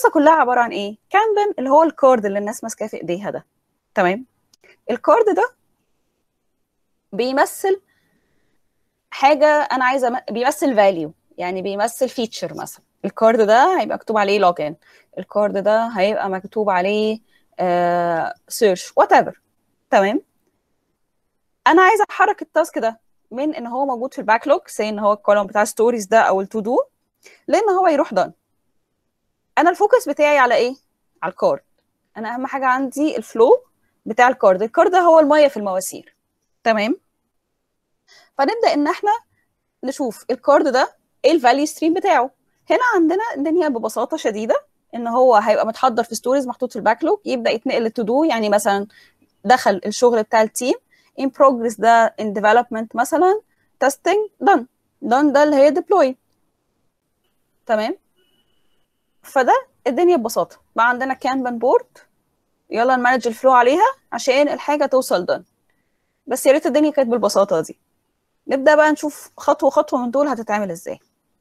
القصه كلها عباره عن ايه كانبن اللي هو الكارد اللي الناس ماسكاه في ايديها ده تمام الكارد ده بيمثل حاجه انا عايزه م- بيمثل فاليو يعني بيمثل فيتشر مثلا الكارد ده هيبقى مكتوب عليه لوجن الكارد ده هيبقى مكتوب عليه سيرش وات ايفر تمام انا عايزه احرك التاسك ده من ان هو موجود في الباك لوج زي ان هو الكولوم بتاع ستوريز ده او التو دو لان هو يروح دان انا الفوكس بتاعي على ايه على الكارد انا اهم حاجه عندي الفلو بتاع الكارد الكارد ده هو الميه في المواسير تمام فنبدا ان احنا نشوف الكارد ده ايه الفاليو ستريم بتاعه هنا عندنا الدنيا ببساطه شديده ان هو هيبقى متحضر في ستوريز محطوط في الباك لوج يبدا يتنقل للتو دو يعني مثلا دخل الشغل بتاع التيم in progress ده in development مثلا testing done done ده اللي هي deploy تمام فده الدنيا ببساطه بقى عندنا كانبان بورد يلا نمانج الفلو عليها عشان الحاجه توصل done بس يا ريت الدنيا كانت بالبساطه دي نبدا بقى نشوف خطوه خطوه من دول هتتعمل ازاي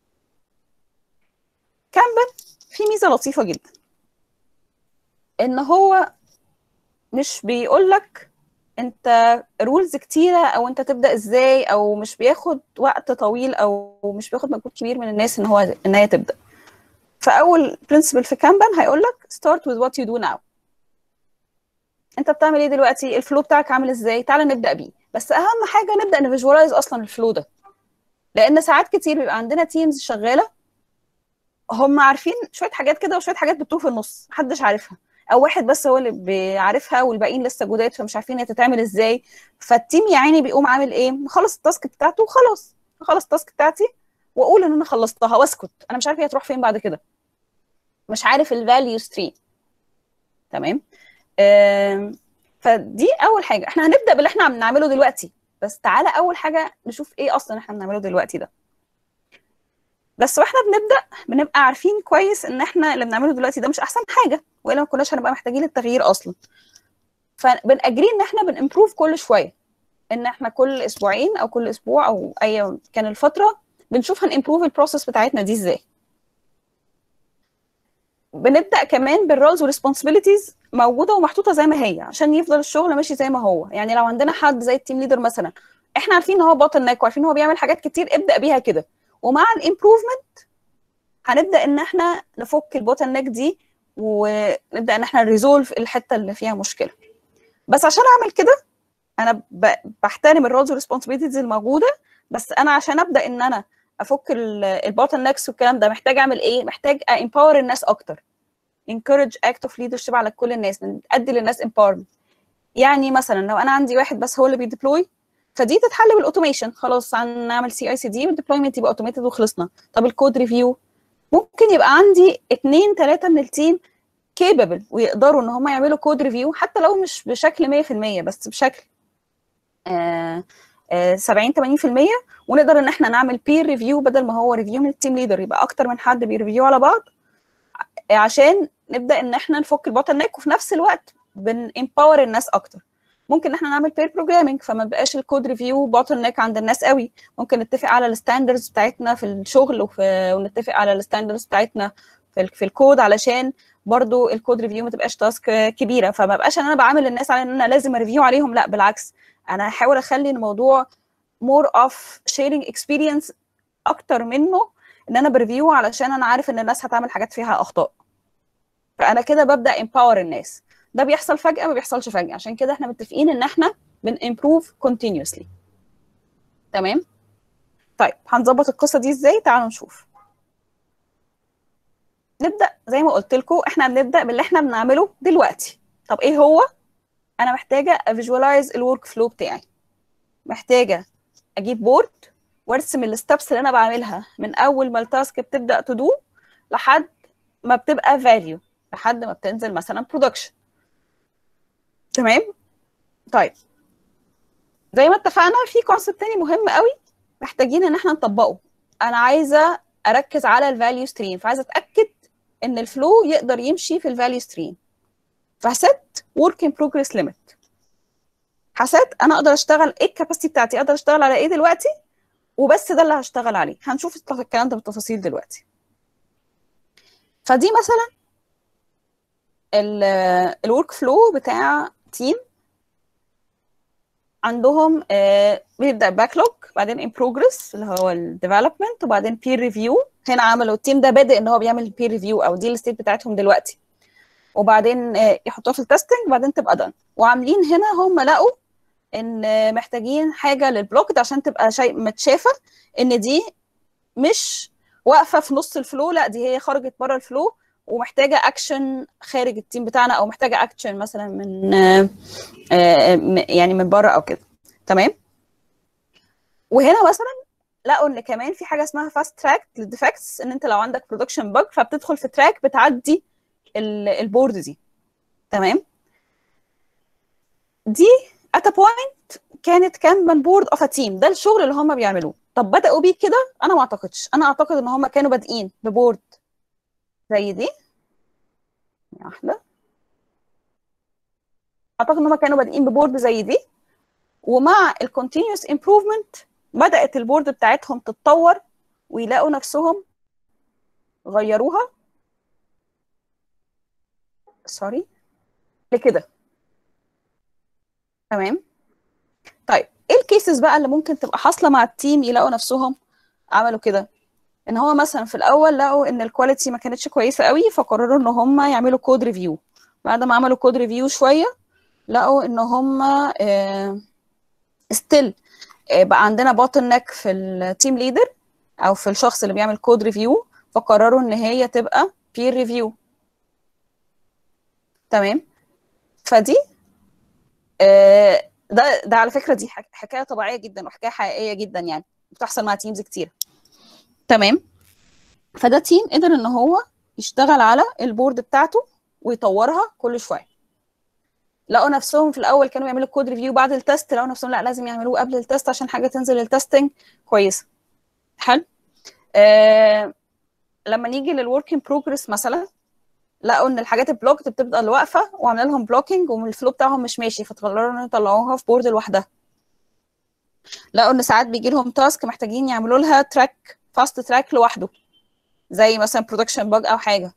كانبان في ميزه لطيفه جدا ان هو مش بيقول لك انت رولز كتيره او انت تبدا ازاي او مش بياخد وقت طويل او مش بياخد مجهود كبير من الناس ان هو ان هي تبدا فاول برنسبل في كانبان هيقول لك start with what you do now انت بتعمل ايه دلوقتي الفلو بتاعك عامل ازاي تعال نبدا بيه بس اهم حاجه نبدا نفيجواليز اصلا الفلو ده لان ساعات كتير بيبقى عندنا تيمز شغاله هم عارفين شويه حاجات كده وشويه حاجات بتوه في النص محدش عارفها او واحد بس هو اللي بيعرفها والباقيين لسه جداد فمش عارفين هي تتعمل ازاي فالتيم يا عيني بيقوم عامل ايه خلص التاسك بتاعته وخلاص خلص التاسك بتاعتي واقول ان انا خلصتها واسكت انا مش عارف هي هتروح فين بعد كده مش عارف الفاليو ستريم تمام آم، فدي اول حاجه احنا هنبدا باللي احنا عم نعمله دلوقتي بس تعالى اول حاجه نشوف ايه اصلا احنا بنعمله دلوقتي ده بس واحنا بنبدا بنبقى عارفين كويس ان احنا اللي بنعمله دلوقتي ده مش احسن حاجه والا ما كناش هنبقى محتاجين التغيير اصلا فبنأجري ان احنا بنimprove كل شويه ان احنا كل اسبوعين او كل اسبوع او اي كان الفتره بنشوف هنimprove البروسيس بتاعتنا دي ازاي بنبدا كمان بالرولز والريسبونسبيلتيز موجوده ومحطوطه زي ما هي عشان يفضل الشغل ماشي زي ما هو يعني لو عندنا حد زي التيم ليدر مثلا احنا عارفين ان هو بطل ناك وعارفين ان هو بيعمل حاجات كتير ابدا بيها كده ومع الامبروفمنت هنبدا ان احنا نفك البوتل نيك دي ونبدا ان احنا نريزولف الحته اللي فيها مشكله بس عشان اعمل كده انا ب- بحترم الرولز والريسبونسبيلتيز الموجوده بس انا عشان ابدا ان انا افك البوتل نيكس والكلام ده محتاج اعمل ايه محتاج امباور الناس اكتر encourage act of leadership على كل الناس ندي للناس empowerment يعني مثلا لو انا عندي واحد بس هو اللي بيديبلوي فدي تتحل بالاوتوميشن خلاص عن نعمل سي اي سي دي والديبلويمنت يبقى اوتوميتد وخلصنا طب الكود ريفيو ممكن يبقى عندي اتنين تلاته من التيم كيبل ويقدروا ان هم يعملوا كود ريفيو حتى لو مش بشكل 100% بس بشكل آه آه 70 80% ونقدر ان احنا نعمل بير ريفيو بدل ما هو ريفيو من التيم ليدر يبقى اكتر من حد بيريفيو على بعض عشان نبدا ان احنا نفك البوتل نيك وفي نفس الوقت بنempower الناس اكتر ممكن ان احنا نعمل بير بروجرامينج فما بقاش الكود ريفيو بوتل نيك عند الناس قوي ممكن نتفق على الستاندردز بتاعتنا في الشغل وفي ونتفق على الستاندردز بتاعتنا في, ال- في الكود علشان برضو الكود ريفيو ما تبقاش تاسك كبيره فما بقاش ان انا بعامل الناس على ان انا لازم اريفيو عليهم لا بالعكس انا هحاول اخلي الموضوع more of sharing experience اكتر منه ان انا بريفيو علشان انا عارف ان الناس هتعمل حاجات فيها اخطاء فانا كده ببدا empower الناس ده بيحصل فجاه ما بيحصلش فجاه عشان كده احنا متفقين ان احنا بنimprove continuously تمام طيب هنظبط القصه دي ازاي تعالوا نشوف نبدا زي ما قلت لكم احنا بنبدا باللي احنا بنعمله دلوقتي طب ايه هو انا محتاجه افيجواليز الورك فلو بتاعي محتاجه اجيب بورد وارسم الستبس اللي انا بعملها من اول ما التاسك بتبدا تدو لحد ما بتبقى فاليو لحد ما بتنزل مثلا برودكشن تمام طيب زي ما اتفقنا في كونسيبت تاني مهم قوي محتاجين ان احنا نطبقه انا عايزه اركز على الفاليو ستريم فعايزه اتاكد ان الفلو يقدر يمشي في الفاليو ستريم فست ورك ان بروجريس ليميت حسيت انا اقدر اشتغل ايه الكاباسيتي بتاعتي اقدر اشتغل على ايه دلوقتي وبس ده اللي هشتغل عليه هنشوف الكلام ده بالتفاصيل دلوقتي فدي مثلا الورك فلو بتاع تيم عندهم آه، بيبدا باكلوج بعدين ان بروجرس اللي هو الديفلوبمنت وبعدين بير ريفيو هنا عملوا التيم ده بادئ ان هو بيعمل بير ريفيو او دي الستيت بتاعتهم دلوقتي وبعدين آه، يحطوها في التستنج وبعدين تبقى دان وعاملين هنا هم لقوا ان آه، محتاجين حاجه للبلوك عشان تبقى شيء متشافه ان دي مش واقفه في نص الفلو لا دي هي خرجت بره الفلو ومحتاجه اكشن خارج التيم بتاعنا او محتاجه اكشن مثلا من آه، آه، م- يعني من بره او كده تمام وهنا مثلا لقوا ان كمان في حاجه اسمها فاست تراك للديفكتس ان انت لو عندك برودكشن بج فبتدخل في تراك بتعدي ال- البورد دي تمام دي at a point كانت كانبان بورد اوف ا تيم ده الشغل اللي هم بيعملوه طب بداوا بيه كده انا ما اعتقدش انا اعتقد ان هم كانوا بادئين ببورد زي دي واحده اعتقد ان هم كانوا بادئين ببورد زي دي ومع الكونتينوس امبروفمنت بدات البورد بتاعتهم تتطور ويلاقوا نفسهم غيروها سوري لكده تمام طيب ايه الكيسز بقى اللي ممكن تبقى حاصله مع التيم يلاقوا نفسهم عملوا كده ان هو مثلا في الاول لقوا ان الكواليتي ما كانتش كويسه قوي فقرروا ان هم يعملوا كود ريفيو بعد ما عملوا كود ريفيو شويه لقوا ان هم ستيل بقى عندنا بوتل نك في التيم ليدر او في الشخص اللي بيعمل كود ريفيو فقرروا ان هي تبقى بير ريفيو تمام فدي آه، ده ده على فكره دي حك- حكايه طبيعيه جدا وحكايه حقيقيه جدا يعني بتحصل مع تيمز كتير تمام فده تيم قدر ان هو يشتغل على البورد بتاعته ويطورها كل شويه لقوا نفسهم في الاول كانوا يعملوا كود ريفيو بعد التست لقوا نفسهم لا لازم يعملوه قبل التست عشان حاجه تنزل التستنج كويسه حلو آه لما نيجي للورك ان بروجرس مثلا لقوا ان الحاجات البلوكت بتبقى اللي واقفه وعاملين لهم بلوكينج والفلو بتاعهم مش ماشي فقرروا ان يطلعوها في بورد لوحدها لقوا ان ساعات بيجي لهم تاسك محتاجين يعملوا لها تراك فاست تراك لوحده زي مثلا برودكشن باج او حاجه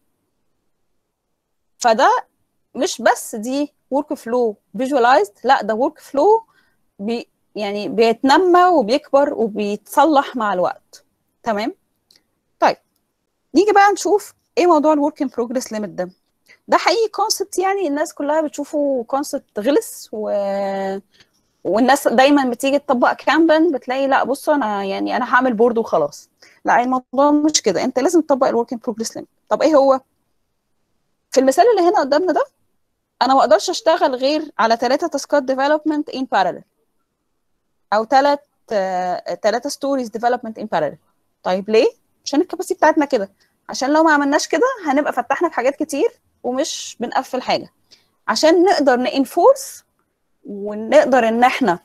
فده مش بس دي ورك فلو فيجواليزد لا ده ورك فلو بي يعني بيتنمى وبيكبر وبيتصلح مع الوقت تمام طيب نيجي بقى نشوف ايه موضوع الورك ان بروجرس ليميت ده ده حقيقي كونسبت يعني الناس كلها بتشوفه كونسبت غلس و... والناس دايما بتيجي تطبق كامبن بتلاقي لا بص انا يعني انا هعمل بورد وخلاص لا الموضوع مش كده انت لازم تطبق الورك ان بروجرس ليميت طب ايه هو في المثال اللي هنا قدامنا ده انا ما اقدرش اشتغل غير على ثلاثه تاسكات ديفلوبمنت ان بارallel او ثلاث ثلاثه ستوريز ديفلوبمنت ان بارallel طيب ليه عشان الكباسيتي بتاعتنا كده عشان لو ما عملناش كده هنبقى فتحنا في حاجات كتير ومش بنقفل حاجه عشان نقدر نانفورس ونقدر ان احنا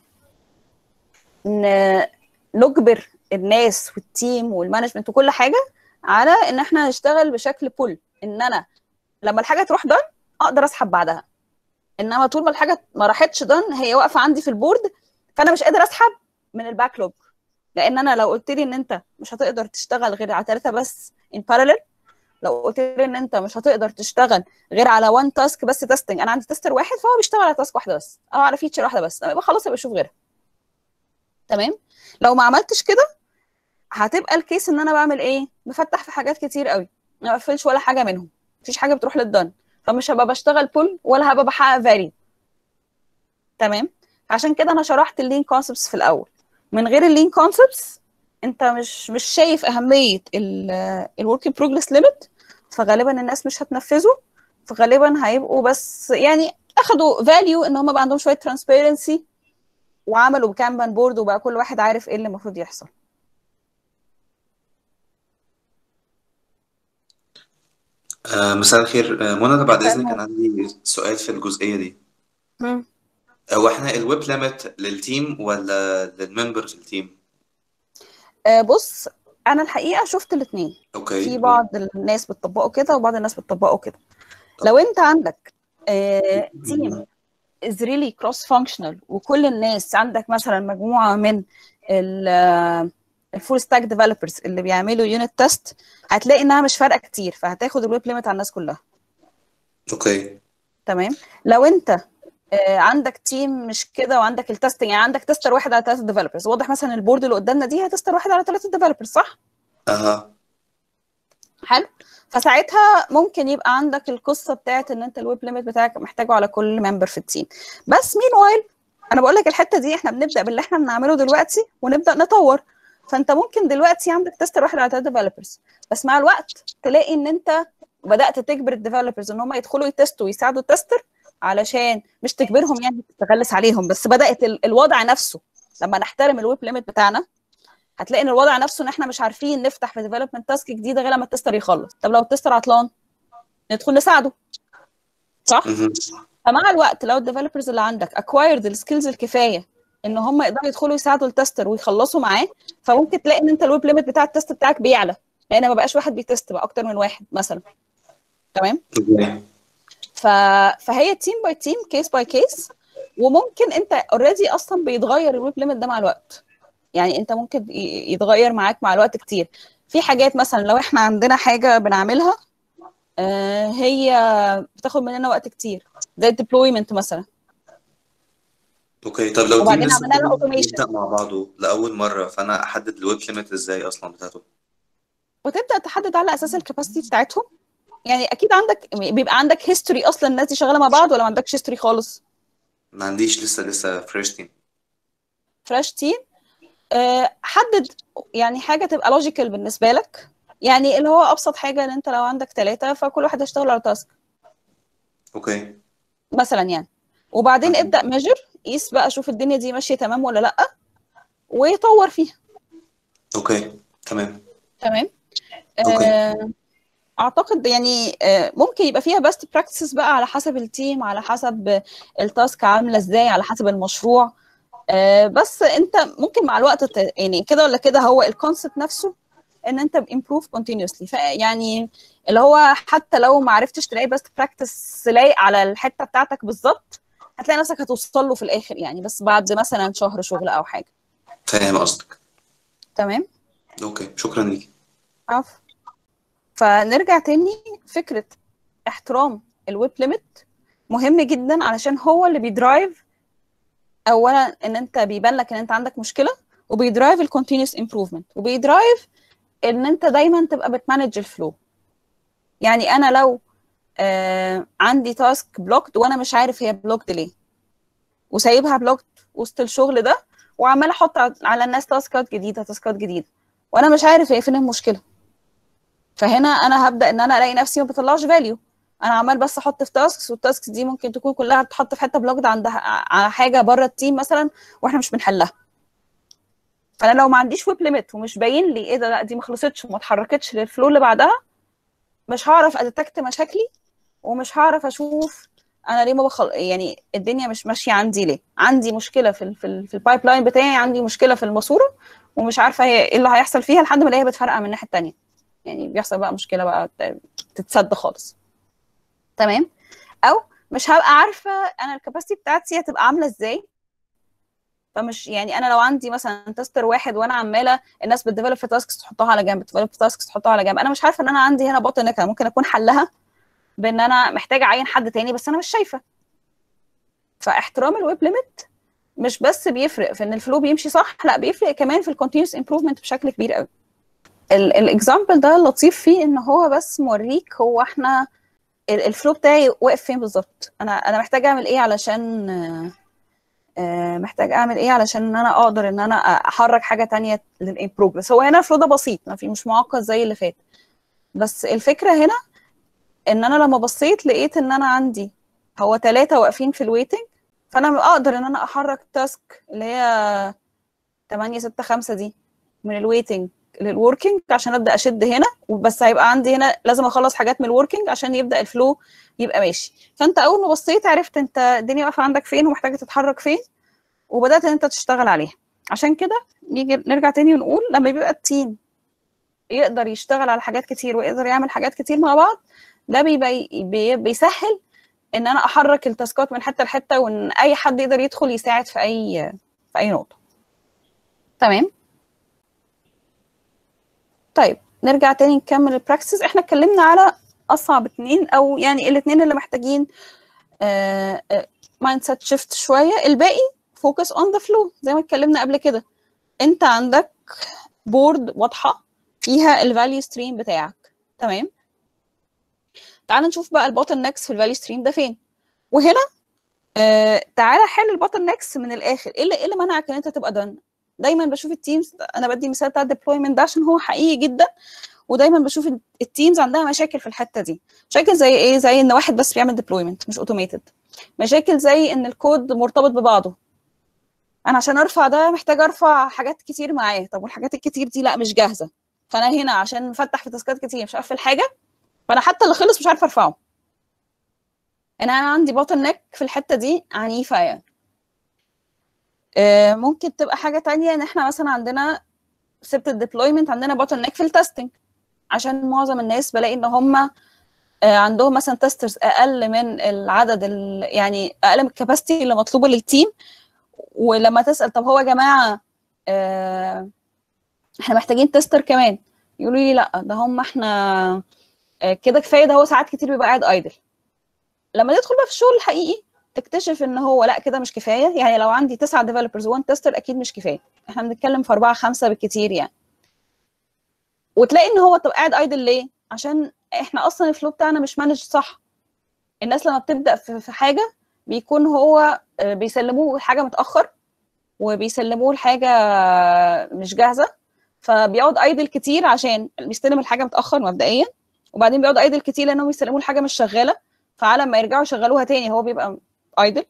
ن- نجبر الناس والتيم والمانجمنت وكل حاجه على ان احنا نشتغل بشكل بول ان انا لما الحاجه تروح دان اقدر اسحب بعدها انما طول ما الحاجه ما راحتش دان هي واقفه عندي في البورد فانا مش قادر اسحب من الباك لوج لان انا لو قلت لي ان انت مش هتقدر تشتغل غير على ثلاثه بس ان بارallel لو قلت لي ان انت مش هتقدر تشتغل غير على وان تاسك بس تيستنج انا عندي تيستر واحد فهو بيشتغل على تاسك واحده بس او على فيتشر واحده بس يبقى خلاص يبقى شوف غيرها تمام لو ما عملتش كده هتبقى الكيس ان انا بعمل ايه بفتح في حاجات كتير قوي ما بقفلش ولا حاجه منهم مفيش حاجه بتروح للدن فمش هبقى بشتغل بول ولا هبقى بحقق فاليو تمام عشان كده انا شرحت اللين كونسبتس في الاول من غير اللين كونسبتس انت مش مش شايف اهميه الورك ان بروجرس ليميت فغالبا الناس مش هتنفذه فغالبا هيبقوا بس يعني اخدوا فاليو ان هم بقى عندهم شويه ترانسبيرنسي وعملوا كانبان بورد وبقى كل واحد عارف ايه اللي المفروض يحصل آه، مساء الخير آه، منى أنا بعد مساء إذنك النور. أنا عندي سؤال في الجزئية دي مم. هو إحنا الويب ليميت للتيم ولا للممبر في التيم؟ آه، بص انا الحقيقه شفت الاثنين في أوكي بعض الناس بتطبقوا كده وبعض الناس بتطبقوا كده لو انت عندك تيم is really cross functional وكل الناس عندك مثلا مجموعه من الفول ستاك ديفلوبرز اللي بيعملوا يونت تيست هتلاقي انها مش فارقه كتير فهتاخد الويب ليميت على الناس كلها أوكي تمام لو انت آه، عندك تيم مش كده وعندك التستنج يعني عندك تستر واحد على ثلاثه ديفلوبرز واضح مثلا البورد اللي قدامنا دي هي تستر واحد على ثلاثه ديفلوبرز صح اها حلو فساعتها ممكن يبقى عندك القصه بتاعت ان انت الويب ليميت بتاعك محتاجه على كل ممبر في التيم بس مين وايل انا بقول لك الحته دي احنا بنبدا باللي احنا بنعمله دلوقتي ونبدا نطور فانت ممكن دلوقتي عندك تستر واحد على ثلاثه ديفلوبرز بس مع الوقت تلاقي ان انت بدات تجبر الديفلوبرز ان هم يدخلوا يتستوا ويساعدوا التستر علشان مش تجبرهم يعني تتغلس عليهم بس بدات ال- الوضع نفسه لما نحترم الويب ليميت بتاعنا هتلاقي ان الوضع نفسه ان احنا مش عارفين نفتح في ديفلوبمنت تاسك جديده غير لما التستر يخلص طب لو التستر عطلان ندخل نساعده صح مهم. فمع الوقت لو الديفلوبرز اللي عندك اكوايرد السكيلز الكفايه ان هم يقدروا يدخلوا يساعدوا التستر ويخلصوا معاه فممكن تلاقي ان انت الويب ليميت بتاع التست بتاعك بيعلى لان ما بقاش واحد بيتست بقى اكتر من واحد مثلا تمام اوكي ف... فهي تيم باي تيم كيس باي كيس وممكن انت اوريدي اصلا بيتغير الويب ليميت ده مع الوقت يعني انت ممكن ي- يتغير معاك مع الوقت كتير في حاجات مثلا لو احنا عندنا حاجه بنعملها آه، هي بتاخد مننا وقت كتير زي الديبلويمنت مثلا اوكي طب لو وبعدين تيم لسه عملنا له automation. بيبدأ مع بعضه لأول مرة فأنا أحدد الويب ليميت إزاي أصلا بتاعته وتبدا تحدد على اساس الكاباسيتي بتاعتهم يعني اكيد عندك بيبقى عندك هيستوري اصلا الناس دي شغاله مع بعض ولا ما عندكش هيستوري خالص ما عنديش لسه لسه فريش تيم فلاش تيم أه حدد يعني حاجه تبقى لوجيكال بالنسبه لك يعني اللي هو ابسط حاجه ان انت لو عندك ثلاثه فكل واحد هيشتغل على تاسك اوكي مثلا يعني وبعدين مهم. ابدا ميجر قيس بقى شوف الدنيا دي ماشيه تمام ولا لا وطور فيها اوكي تمام تمام اوكي آه، اعتقد يعني آه، ممكن يبقى فيها بيست براكتسز بقى على حسب التيم على حسب التاسك عامله ازاي على حسب المشروع آه، بس انت ممكن مع الوقت ت- يعني كده ولا كده هو الكونسبت نفسه ان انت بامبروف كونتينيوسلي يعني اللي هو حتى لو ما عرفتش تلاقي بيست براكتس لايق على الحته بتاعتك بالظبط هتلاقي نفسك هتوصل له في الاخر يعني بس بعد مثلا شهر شغل او حاجه فاهم قصدك تمام اوكي شكرا ليك عفو فنرجع تاني فكرة احترام الويب ليميت مهم جدا علشان هو اللي بيدرايف اولا ان انت بيبان لك ان انت عندك مشكله وبيدرايف الكونتينوس امبروفمنت وبيدرايف ان انت دايما تبقى بتمانج الفلو يعني انا لو آه عندي تاسك بلوكد وانا مش عارف هي بلوكد ليه وسايبها بلوكد وسط الشغل ده وعمال احط على الناس تاسكات جديده تاسكات جديده وانا مش عارف هي فين المشكله فهنا انا هبدا ان انا الاقي نفسي ما بطلعش فاليو انا عمال بس احط في تاسكس والتاسكس دي ممكن تكون كلها بتحط في حته بلوكد عند على حاجه بره التيم مثلا واحنا مش بنحلها فانا لو ما عنديش ويب ليميت ومش باين لي ايه ده لا دي ما خلصتش وما اتحركتش للفلو اللي بعدها مش هعرف اديتكت مشاكلي ومش هعرف اشوف انا ليه ما بخل... يعني الدنيا مش ماشيه عندي ليه عندي مشكله في ال... في, ال... في البايب لاين بتاعي عندي مشكله في الماسوره ومش عارفه هي ايه اللي هيحصل فيها لحد ما الاقيها بتفرقع من الناحيه الثانيه يعني بيحصل بقى مشكله بقى تتسد خالص تمام او مش هبقى عارفه انا الكباسيتي بتاعتي هتبقى عامله ازاي فمش يعني انا لو عندي مثلا تستر واحد وانا عماله الناس بتديفلوب في تاسكس تحطها على جنب بتديفلوب في تاسكس تحطها على جنب انا مش عارفه ان انا عندي هنا بوتل نيك ممكن اكون حلها بان انا محتاجه اعين حد تاني بس انا مش شايفه فاحترام الويب ليميت مش بس بيفرق في ان الفلو بيمشي صح لا بيفرق كمان في الكونتينوس امبروفمنت بشكل كبير قوي الاكزامبل ده اللطيف فيه ان هو بس موريك هو احنا الفلو بتاعي واقف فين بالظبط انا انا محتاج اعمل ايه علشان محتاج اعمل ايه علشان ان انا اقدر ان انا احرك حاجه تانية للبروجرس هو هنا الفلو ده بسيط ما في مش معقد زي اللي فات بس الفكره هنا ان انا لما بصيت لقيت ان انا عندي هو ثلاثه واقفين في الويتنج فانا اقدر ان انا احرك تاسك اللي هي 8 6 5 دي من الويتنج للوركينج عشان ابدا اشد هنا وبس هيبقى عندي هنا لازم اخلص حاجات من الوركينج عشان يبدا الفلو يبقى ماشي فانت اول ما بصيت عرفت انت الدنيا واقفه عندك فين ومحتاجه تتحرك فين وبدات ان انت تشتغل عليها عشان كده نيجي نرجع تاني ونقول لما بيبقى التيم يقدر يشتغل على حاجات كتير ويقدر يعمل حاجات كتير مع بعض ده بيبي بي بيسهل ان انا احرك التاسكات من حته لحته وان اي حد يقدر يدخل يساعد في اي في اي نقطه تمام طيب نرجع تاني نكمل البراكسس احنا اتكلمنا على اصعب اتنين او يعني الاتنين اللي محتاجين مايند سيت شيفت شويه الباقي فوكس اون ذا فلو زي ما اتكلمنا قبل كده انت عندك بورد واضحه فيها الفاليو ستريم بتاعك تمام تعال نشوف بقى البوتل نكس في الفاليو ستريم ده فين وهنا آه تعالى حل البوتل نكس من الاخر ايه اللي ايه اللي منعك ان انت تبقى دن دايما بشوف التيمز انا بدي مثال بتاع الديبلويمنت ده عشان هو حقيقي جدا ودايما بشوف التيمز عندها مشاكل في الحته دي مشاكل زي ايه زي ان واحد بس بيعمل ديبلويمنت مش اوتوميتد مشاكل زي ان الكود مرتبط ببعضه انا عشان ارفع ده محتاج ارفع حاجات كتير معاه طب والحاجات الكتير دي لا مش جاهزه فانا هنا عشان مفتح في تاسكات كتير مش قافل حاجه فانا حتى اللي خلص مش عارفه ارفعه انا عندي بوتل نيك في الحته دي عنيفه يعني آه ممكن تبقى حاجه تانية ان احنا مثلا عندنا سبت الديبلويمنت عندنا بوتل نيك في التستنج عشان معظم الناس بلاقي ان هم آه عندهم مثلا تسترز اقل من العدد يعني اقل من الكباستي اللي مطلوبه للتيم ولما تسال طب هو يا جماعه آه احنا محتاجين تستر كمان يقولوا لي لا ده هم احنا آه كده كفايه ده هو ساعات كتير بيبقى قاعد ايدل لما تدخل بقى في الشغل الحقيقي تكتشف ان هو لا كده مش كفايه يعني لو عندي تسعه ديفلوبرز وان تيستر اكيد مش كفايه احنا بنتكلم في اربعه خمسه بالكتير يعني وتلاقي ان هو طب قاعد ايدل ليه عشان احنا اصلا الفلو بتاعنا مش مانج صح الناس لما بتبدا في حاجه بيكون هو بيسلموه حاجه متاخر وبيسلموه الحاجه مش جاهزه فبيقعد ايدل كتير عشان بيستلم الحاجه متاخر مبدئيا وبعدين بيقعد ايدل كتير لانهم يسلموه الحاجه مش شغاله فعلى ما يرجعوا يشغلوها تاني هو بيبقى ايدل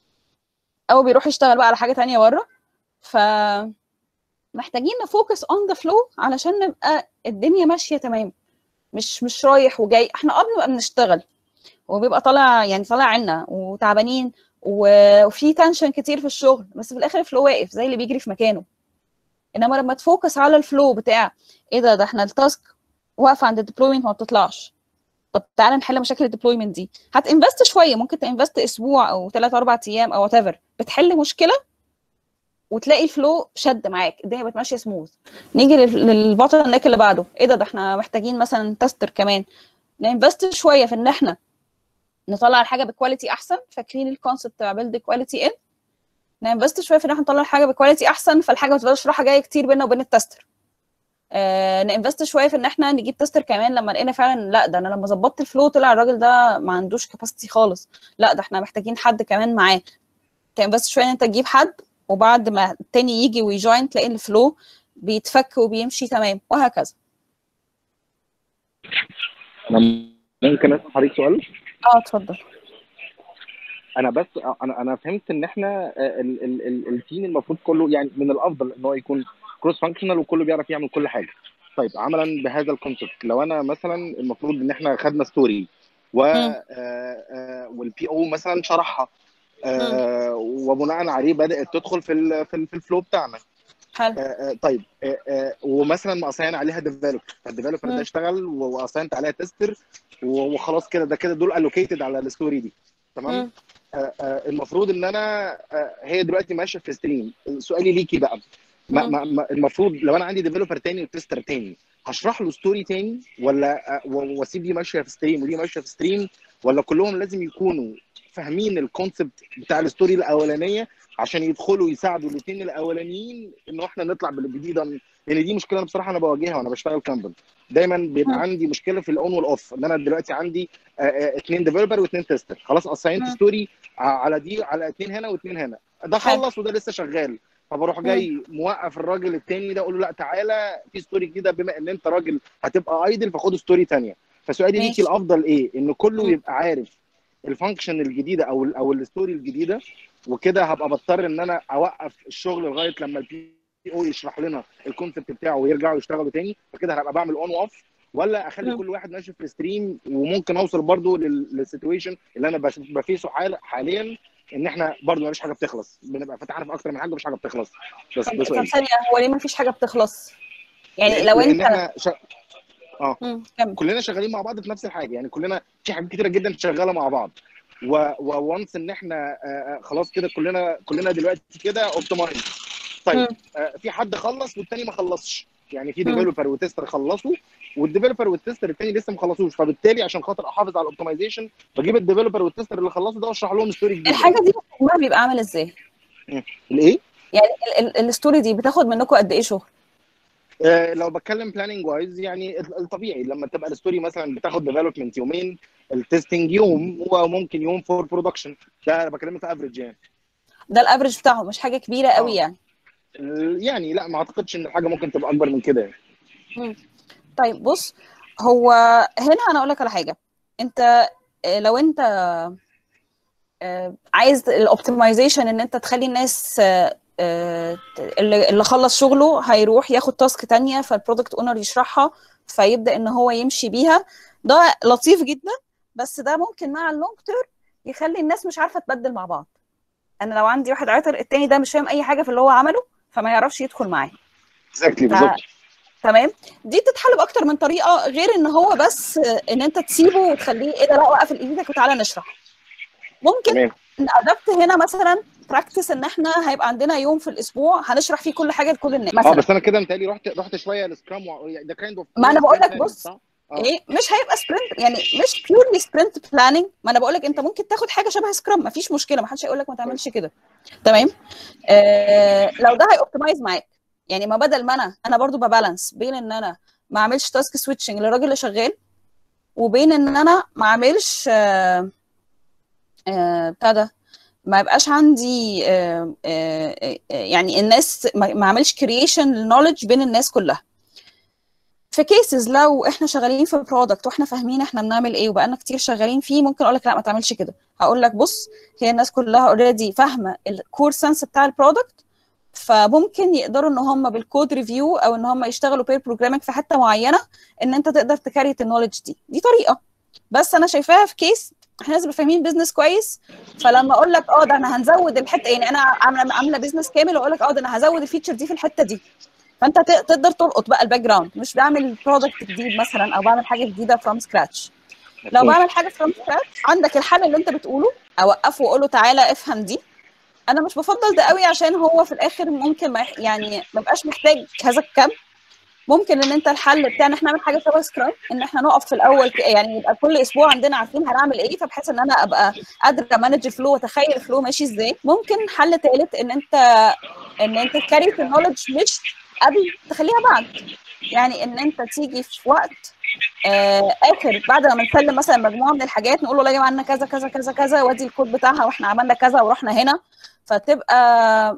او بيروح يشتغل بقى على حاجه تانية بره ف محتاجين نفوكس اون ذا فلو علشان نبقى الدنيا ماشيه تمام مش مش رايح وجاي احنا اه بنبقى بنشتغل وبيبقى طالع يعني طالع عنا وتعبانين وفي تنشن كتير في الشغل بس في الاخر الفلو واقف زي اللي بيجري في مكانه انما لما تفوكس على الفلو بتاع ايه ده ده احنا التاسك واقفه عند الديبلويمنت ما بتطلعش طب تعالى نحل مشاكل الديبلويمنت دي هتنفست شويه ممكن تنفست اسبوع او ثلاث اربع ايام او وات ايفر بتحل مشكله وتلاقي الفلو شد معاك الدنيا بقت ماشيه سموث نيجي للبطل نيك اللي بعده ايه ده ده احنا محتاجين مثلا تستر كمان ننفست شويه في ان احنا نطلع الحاجه بكواليتي احسن فاكرين الكونسبت بتاع بيلد كواليتي ان ننفست شويه في ان احنا نطلع الحاجه بكواليتي احسن فالحاجه ما تبقاش رايحه جايه كتير بينا وبين التستر آه ننفست شويه في ان احنا نجيب تستر كمان لما لقينا فعلا لا ده انا لما ظبطت الفلو طلع الراجل ده ما عندوش كاباسيتي خالص لا ده احنا محتاجين حد كمان معاه تنفست شويه ان انت تجيب حد وبعد ما التاني يجي ويجوين تلاقي الفلو بيتفك وبيمشي تمام وهكذا انا ممكن اسال حضرتك سؤال اه اتفضل انا بس انا انا فهمت ان احنا ال ال ال التيم المفروض كله يعني من الافضل ان هو يكون كروس فانكشنال وكله بيعرف يعمل كل حاجه طيب عملا بهذا الكونسبت لو انا مثلا المفروض ان احنا خدنا ستوري و والبي او مثلا شرحها آه وبناء عليه بدات تدخل في ال في, ال في الفلو بتاعنا حلو آه طيب آه آه ومثلا مقصين عليها ديفلوبر فالديفلوبر ده اشتغل وقصينت عليها تيستر وخلاص كده ده كده دول الوكيتد على الستوري دي تمام آه آه المفروض ان انا آه هي دلوقتي ماشيه في ستريم سؤالي ليكي بقى ما ما المفروض لو انا عندي ديفلوبر تاني وتستر تاني هشرح له ستوري تاني ولا واسيب دي ماشيه في ستريم ودي ماشيه في ستريم ولا كلهم لازم يكونوا فاهمين الكونسبت بتاع الستوري الاولانيه عشان يدخلوا يساعدوا الاثنين الاولانيين ان احنا نطلع بالجديده لان يعني دي مشكله بصراحه انا بواجهها وانا بشتغل كامبل دايما بيبقى عندي مشكله في الاون والاوف ان انا دلوقتي عندي اثنين ديفلوبر واثنين تيستر خلاص اساينت ستوري على دي على اثنين هنا واثنين هنا ده خلص وده لسه شغال فبروح جاي موقف الراجل التاني ده اقول له لا تعالى في ستوري جديده بما ان انت راجل هتبقى ايدل فخد ستوري ثانيه فسؤالي ليكي الافضل ايه ان كله يبقى عارف الفانكشن الجديده او ال او الستوري الجديده وكده هبقى بضطر ان انا اوقف الشغل لغايه لما البي او يشرح لنا الكونسبت بتاعه ويرجعوا يشتغلوا تاني فكده هبقى بعمل اون واوف ولا اخلي كل واحد ماشي في الستريم وممكن اوصل برضو للسيتويشن اللي انا بفيسه حال حاليا ان احنا برضو مفيش حاجه بتخلص بنبقى فتحنا في اكتر من حاجه مفيش حاجه بتخلص بس ده سؤال ثانيه هو ليه مفيش حاجه بتخلص يعني لو انت احنا ش... اه كلنا شغالين مع بعض في نفس الحاجه يعني كلنا في حاجات كتيره جدا شغاله مع بعض وونس ان احنا آه خلاص كده كلنا كلنا دلوقتي كده اوبتمايز طيب آه في حد خلص والتاني ما خلصش يعني في ديفلوبر وتستر خلصوا والديفلوبر والتستر التاني لسه ما خلصوش فبالتالي عشان خاطر احافظ على الاوبتمايزيشن بجيب الديفلوبر والتستر اللي خلصوا ده واشرح لهم ستوري جديده الحاجه دي حجمها بيبقى عامل ازاي؟ الايه؟ يعني ال- ال- الستوري دي بتاخد منكم قد ايه شغل؟ آه، لو بتكلم بلاننج وايز يعني الطبيعي لما تبقى الستوري مثلا بتاخد ديفلوبمنت يومين التستنج يوم وممكن يوم فور برودكشن ده انا بكلمك في افريج يعني ده الافرج بتاعهم مش حاجه كبيره قوي آه. يعني يعني لا ما اعتقدش ان الحاجه ممكن تبقى اكبر من كده يعني طيب بص هو هنا انا اقول لك على حاجه انت آه، لو انت آه، عايز الاوبتمايزيشن ان انت تخلي الناس آه، آه، اللي اللي خلص شغله هيروح ياخد تاسك تانية فالبرودكت اونر يشرحها فيبدا ان هو يمشي بيها ده لطيف جدا بس ده ممكن مع اللونج تيرم يخلي الناس مش عارفه تبدل مع بعض انا لو عندي واحد عطر التاني ده مش فاهم اي حاجه في اللي هو عمله فما يعرفش يدخل معاه اكزاكتلي ف- بالظبط تمام دي تتحل باكتر من طريقه غير ان هو بس ان انت تسيبه وتخليه ايه ده لا وقف ايدك وتعالى نشرح ممكن تمام نادبت هنا مثلا براكتس ان احنا هيبقى عندنا يوم في الاسبوع هنشرح فيه كل حاجه لكل الناس اه مثلا بس انا كده متهيألي رحت رحت شويه لسكرام و... يعني ده كايند اوف ما أنا بقول لك بص. آه. ايه مش هيبقى سبرنت يعني مش بيورلي سبرنت بلاننج ما انا بقول لك انت ممكن تاخد حاجه شبه سكرام ما فيش مشكله ما حدش هيقول لك ما تعملش كده تمام آه لو ده هيوبتمايز معاك يعني ما بدل ما انا انا برضو ببالانس بين ان انا ما اعملش تاسك سويتشنج للراجل اللي شغال وبين ان انا ما اعملش آه آه بتاع ده ما يبقاش عندي آه آه آه يعني الناس ما ما اعملش كرييشن للنولج بين الناس كلها في كيسز لو احنا شغالين في برودكت واحنا فاهمين احنا بنعمل ايه وبقالنا كتير شغالين فيه ممكن اقول لك لا ما تعملش كده هقول لك بص هي الناس كلها اوريدي فاهمه الكور سنس بتاع البرودكت فممكن يقدروا ان هم بالكود ريفيو او ان هم يشتغلوا بير بروجرامينج في حته معينه ان انت تقدر تكريت النولج دي دي طريقه بس انا شايفاها في كيس احنا لازم فاهمين بيزنس كويس فلما اقول لك اه ده انا هنزود الحته يعني انا عامله عامله بيزنس كامل واقول لك اه ده انا هزود الفيتشر دي في الحته دي فانت ت- تقدر تلقط بقى الباك جراوند مش بعمل برودكت جديد مثلا او بعمل حاجه جديده فروم سكراتش لو بعمل حاجه فروم سكراتش عندك الحل اللي انت بتقوله اوقفه واقول له تعالى افهم دي انا مش بفضل ده قوي عشان هو في الاخر ممكن ما يح- يعني ما بقاش محتاج هذا الكم ممكن ان انت الحل بتاعنا احنا نعمل حاجه شبه سكرام ان احنا نقف في الاول ك- يعني يبقى كل اسبوع عندنا عارفين هنعمل ايه فبحيث ان انا ابقى قادره مانج الفلو واتخيل الفلو ماشي ازاي ممكن حل ثالث ان انت ان انت تكاري في النولج مش قبل تخليها بعد يعني ان انت تيجي في وقت آه اخر بعد ما نسلم مثلا مجموعه من الحاجات نقول له لا يا جماعه عندنا كذا كذا كذا كذا وادي الكود بتاعها واحنا عملنا كذا ورحنا هنا فتبقى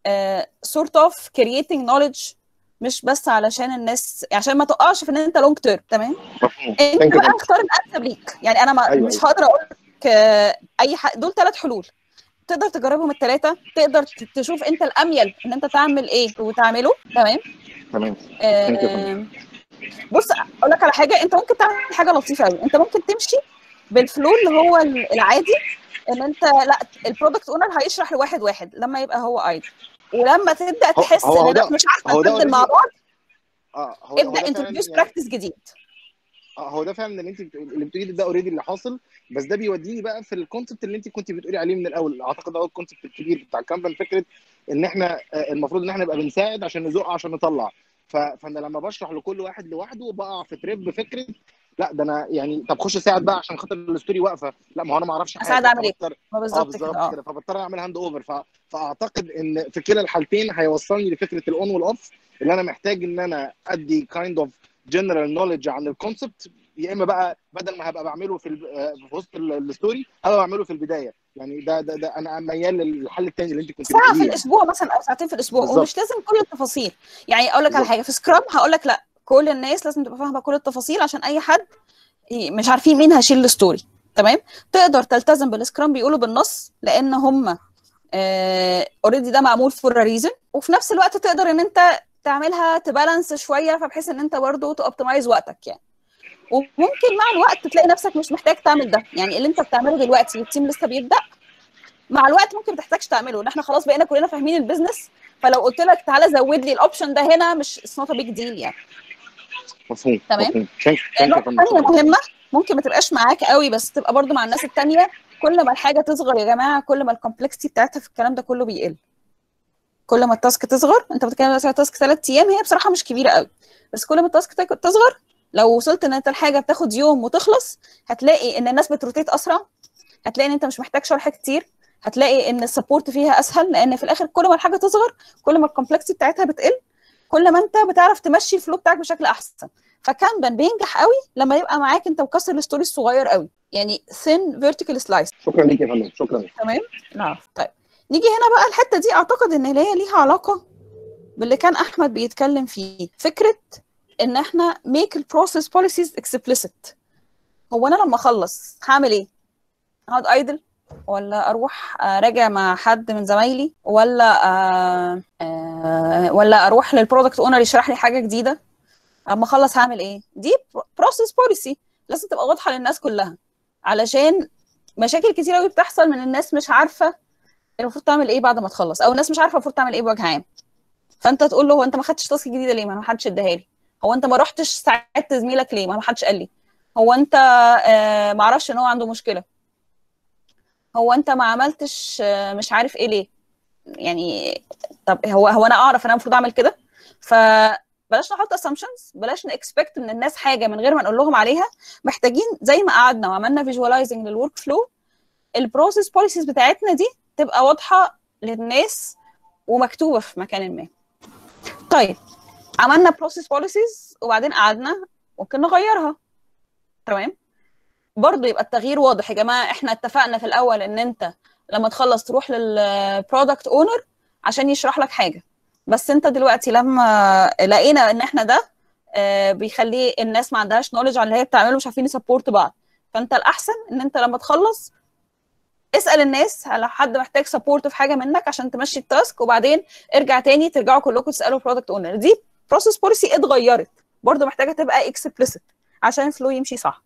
سورت اوف كرييتنج نوليدج مش بس علشان الناس عشان ما تقعش في ان انت لونج تيرم تمام مفهوم انت Thank you. بقى اختار الانسب ليك يعني انا ما أيوة، مش أيوة. هقدر اقول لك آه، اي حاجه دول ثلاث حلول تقدر تجربهم الثلاثه تقدر ت- تشوف انت الاميل ان انت تعمل ايه وتعمله تمام تمام آه، Thank you. آه، بص اقول لك على حاجه انت ممكن تعمل حاجه لطيفه قوي انت ممكن تمشي بالفلو اللي هو ال- العادي ان انت لا البرودكت اونر هيشرح لواحد واحد لما يبقى هو ايدل ولما تبدا هو- تحس هو ان ده- الناس مش عارفه هو ده تبدل مع already- بعض اه هو هو ابدا ده فعلا انتروديوس يعني براكتس جديد اه هو ده فعلا اللي انت بتقول- اللي بتقولي ده اوريدي اللي حاصل بس ده بيوديني بقى في الكونسبت اللي انت كنت بتقولي عليه من الاول اعتقد هو الكونسبت الكبير بتاع الكامبان فكره ان احنا آه، المفروض ان احنا نبقى بنساعد عشان نزق عشان نطلع ف- فانا لما بشرح لكل واحد لوحده بقع في تريب فكره لا ده انا يعني طب خش ساعد بقى عشان خاطر الستوري واقفه لا ما هو انا ما اعرفش حاجه أساعد أعمل إيه؟ فبضطر- ما اه بالظبط كده بالظبط اه كده فبضطر اعمل هاند اوفر ف... فاعتقد ان في كلا الحالتين هيوصلني لفكره الاون والاوف اللي انا محتاج ان انا ادي كايند اوف جنرال نوليدج عن الكونسبت يا اما بقى بدل ما هبقى بعمله في ال- آه، في وسط ال- الستوري هبقى بعمله في البدايه يعني ده ده, ده انا ميال للحل الثاني اللي انت كنت ساعه في بتقوليه الاسبوع مثلا او ساعتين في الاسبوع بالظبط. ومش لازم كل التفاصيل يعني اقول لك على بالظبط. حاجه في سكرام هقول لك لا كل الناس لازم تبقى فاهمه كل التفاصيل عشان اي حد ي- مش عارفين مين هيشيل الستوري تمام تقدر تلتزم بالسكرام بيقولوا بالنص لان هم اوريدي ده معمول فور ريزن وفي نفس الوقت تقدر ان انت تعملها تبالانس شويه فبحيث ان انت برضه توبتمايز وقتك يعني وممكن مع الوقت تلاقي نفسك مش محتاج تعمل ده يعني اللي انت بتعمله دلوقتي والتيم لسه بيبدا مع الوقت ممكن ما تحتاجش تعمله ان احنا خلاص بقينا كلنا فاهمين البيزنس فلو قلت لك تعالى زود لي الاوبشن ده هنا مش اتس نوت بيج ديل يعني مفهوم تمام. مفهوم ثانك نقطه ثانيه مهمه ممكن ما تبقاش معاك قوي بس تبقى برضو مع الناس التانيه كل ما الحاجه تصغر يا جماعه كل ما الكومبلكسيتي بتاعتها في الكلام ده كله بيقل كل ما التاسك تصغر انت بتتكلم مثلا تاسك ثلاث ايام هي بصراحه مش كبيره قوي بس كل ما التاسك تك- تصغر لو وصلت ان انت الحاجه بتاخد يوم وتخلص هتلاقي ان الناس بتروتيت اسرع هتلاقي ان انت مش محتاج شرح كتير هتلاقي ان السبورت فيها اسهل لان في الاخر كل ما الحاجه تصغر كل ما الكومبلكسيتي بتاعتها بتقل كل ما انت بتعرف تمشي الفلو بتاعك بشكل احسن فكانبان بينجح قوي لما يبقى معاك انت مكسر الستوري الصغير قوي يعني ثين فيرتيكال سلايس شكرا ليك يا فندم شكرا تمام نعم طيب نيجي هنا بقى الحته دي اعتقد ان هي ليها علاقه باللي كان احمد بيتكلم فيه فكره ان احنا make البروسيس بوليسيز explicit هو انا لما اخلص هعمل ايه اقعد ايدل ولا اروح اراجع مع حد من زمايلي ولا آه آه ولا اروح للبرودكت اونر يشرح لي حاجه جديده اما اخلص هعمل ايه دي بروسيس بوليسي لازم تبقى واضحه للناس كلها علشان مشاكل كتير قوي بتحصل من الناس مش عارفه المفروض تعمل ايه بعد ما تخلص او الناس مش عارفه المفروض تعمل ايه بوجه عام فانت تقول له هو انت ما خدتش تاسك جديده ليه ما ما حدش اداها لي هو انت ما رحتش ساعدت زميلك ليه ما ما حدش قال لي هو انت آه ما اعرفش ان هو عنده مشكله هو انت ما عملتش آه مش عارف ايه ليه يعني طب هو هو انا اعرف ان انا المفروض اعمل كده فبلاش نحط assumptions بلاش نكسبكت من الناس حاجه من غير ما نقول لهم عليها محتاجين زي ما قعدنا وعملنا فيجواليزنج للورك فلو البروسيس بوليسيز بتاعتنا دي تبقى واضحه للناس ومكتوبه في مكان ما طيب عملنا بروسيس بوليسيز وبعدين قعدنا ممكن نغيرها تمام برضه يبقى التغيير واضح يا جماعه احنا اتفقنا في الاول ان انت لما تخلص تروح للبرودكت اونر عشان يشرح لك حاجه بس انت دلوقتي لما لقينا ان احنا ده بيخلي الناس ما عندهاش نولج على اللي هي بتعمله مش عارفين يسبورت بعض فانت الاحسن ان انت لما تخلص اسال الناس لو حد محتاج سبورت في حاجه منك عشان تمشي التاسك وبعدين ارجع تاني ترجعوا كلكم تسالوا البرودكت اونر دي بروسيس بوليسي اتغيرت برضه محتاجه تبقى اكسبلسيت عشان الفلو يمشي صح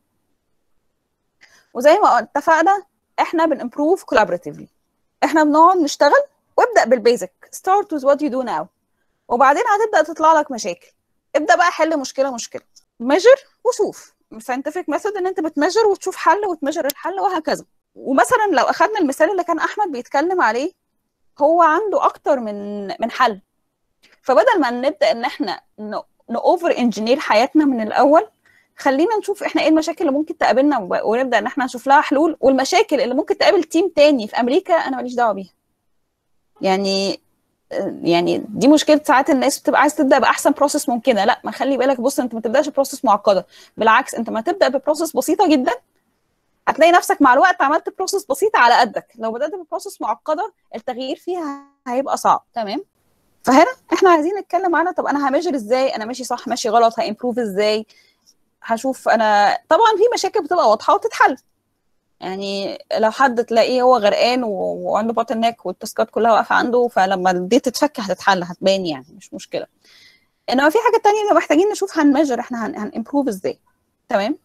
وزي ما اتفقنا احنا بنمبروف كولابوريتيفلي احنا بنقعد نشتغل وابدا بالبيزك ستارت with what you do now وبعدين هتبدا تطلع لك مشاكل ابدا بقى حل مشكله مشكله ميجر وشوف ساينتفك ميثود ان انت بتميجر وتشوف حل وتميجر الحل وهكذا ومثلا لو اخذنا المثال اللي كان احمد بيتكلم عليه هو عنده اكتر من من حل فبدل ما نبدا ان احنا نوفر انجينير حياتنا من الاول خلينا نشوف احنا ايه المشاكل اللي ممكن تقابلنا ونبدا ان احنا نشوف لها حلول والمشاكل اللي ممكن تقابل تيم تاني في امريكا انا ماليش دعوه بيها يعني يعني دي مشكله ساعات الناس بتبقى عايز تبدا باحسن بروسيس ممكنه لا ما خلي بالك بص انت ما تبداش بروسيس معقده بالعكس انت ما تبدا ببروسيس بسيطه جدا هتلاقي نفسك مع الوقت عملت بروسيس بسيطه على قدك لو بدات ببروسيس معقده التغيير فيها هيبقى صعب تمام فهنا احنا عايزين نتكلم عنها طب انا هميجر ازاي انا ماشي صح ماشي غلط هامبروف ازاي هشوف انا طبعا في مشاكل بتبقى واضحه وتتحل يعني لو حد تلاقيه هو غرقان وعنده بوتل نيك والتاسكات كلها واقفه عنده فلما دي تتفك هتتحل هتبان يعني مش مشكله انما في حاجه تانية محتاجين نشوف هنميجر احنا هنمبروف ازاي تمام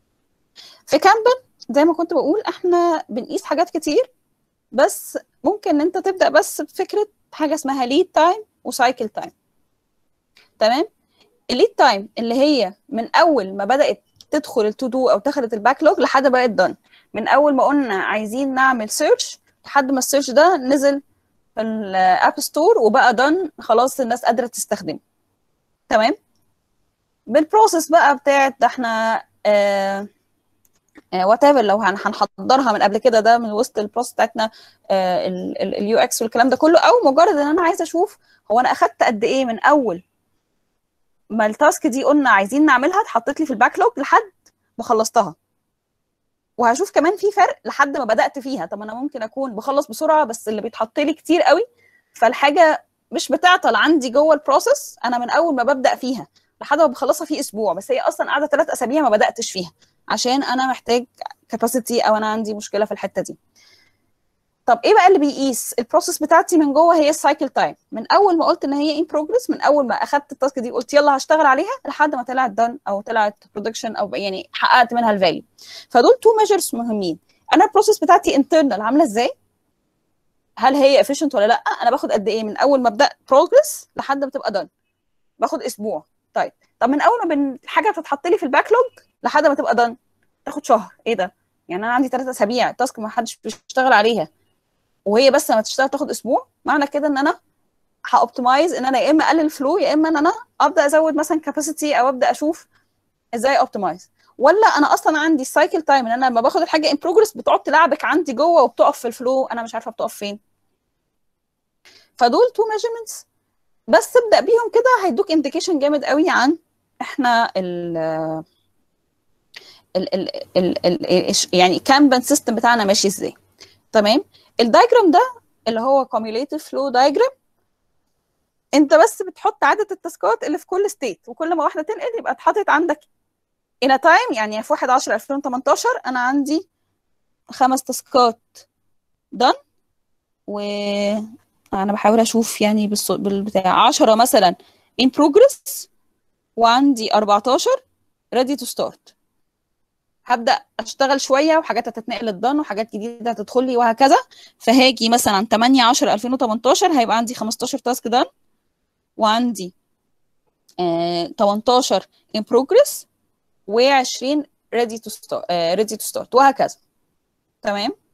في كامبن زي ما كنت بقول احنا بنقيس حاجات كتير بس ممكن ان انت تبدا بس بفكره حاجه اسمها ليد تايم وسايكل تايم تمام الليد تايم اللي هي من اول ما بدات تدخل التو دو او دخلت الباك لوج لحد ما بقت دون من اول ما قلنا عايزين نعمل سيرش لحد ما السيرش ده نزل في الاب ستور وبقى دون خلاص الناس قادره تستخدمه تمام بالبروسيس بقى بتاعت ده احنا آه وات ايفر لو هنحضرها من قبل كده ده من وسط البروسيس بتاعتنا اليو اكس والكلام ده كله او مجرد ان انا عايزه اشوف هو انا اخدت قد ايه من اول ما التاسك دي قلنا عايزين نعملها اتحطت لي في الباك لوج لحد ما خلصتها وهشوف كمان في فرق لحد ما بدات فيها طب انا ممكن اكون بخلص بسرعه بس اللي بيتحط لي كتير قوي فالحاجه مش بتعطل عندي جوه البروسيس انا من اول ما ببدا فيها لحد ما بخلصها في اسبوع بس هي اصلا قاعده ثلاث اسابيع ما بداتش فيها عشان انا محتاج كاباسيتي او انا عندي مشكله في الحته دي طب ايه بقى اللي بيقيس البروسيس بتاعتي من جوه هي السايكل تايم من اول ما قلت ان هي ان بروجرس من اول ما اخدت التاسك دي قلت يلا هشتغل عليها لحد ما طلعت دون او طلعت برودكشن او يعني حققت منها الفاليو فدول تو ميجرز مهمين انا البروسيس بتاعتي انترنال عامله ازاي هل هي افيشنت ولا لا انا باخد قد ايه من اول ما ابدا بروجرس لحد ما تبقى دون باخد اسبوع طيب طب من اول ما الحاجه تتحط لي في الباك لوج لحد ما تبقى دون تاخد شهر ايه ده يعني انا عندي ثلاث اسابيع التاسك ما حدش بيشتغل عليها وهي بس لما تشتغل تاخد اسبوع معنى كده ان انا هاوبتمايز ان انا يا اما اقلل الفلو يا اما ان انا ابدا ازود مثلا كاباسيتي او ابدا اشوف ازاي اوبتمايز ولا انا اصلا عندي السايكل تايم ان انا لما باخد الحاجه ان بروجرس بتقعد تلعبك عندي جوه وبتقف في الفلو انا مش عارفه بتقف فين فدول تو ميجرمنتس بس ابدا بيهم كده هيدوك انديكيشن جامد قوي عن احنا ال ال ال ال ال يعني كامبان سيستم بتاعنا ماشي ازاي تمام الدايجرام ده اللي هو cumulative flow diagram انت بس بتحط عدد التاسكات اللي في كل ستيت وكل ما واحده تنقل يبقى اتحطت عندك in a time يعني في 1 10 2018 انا عندي خمس تاسكات done و انا بحاول اشوف يعني بالص... بالبتاع 10 مثلا in progress وعندي 14 ready to start هبدا اشتغل شويه وحاجات هتتنقل للدن وحاجات جديده هتدخل لي وهكذا فهاجي مثلا عن 8 10 2018 هيبقى عندي 15 تاسك دان وعندي آه 18 in progress و20 ready to start آه ready to start وهكذا تمام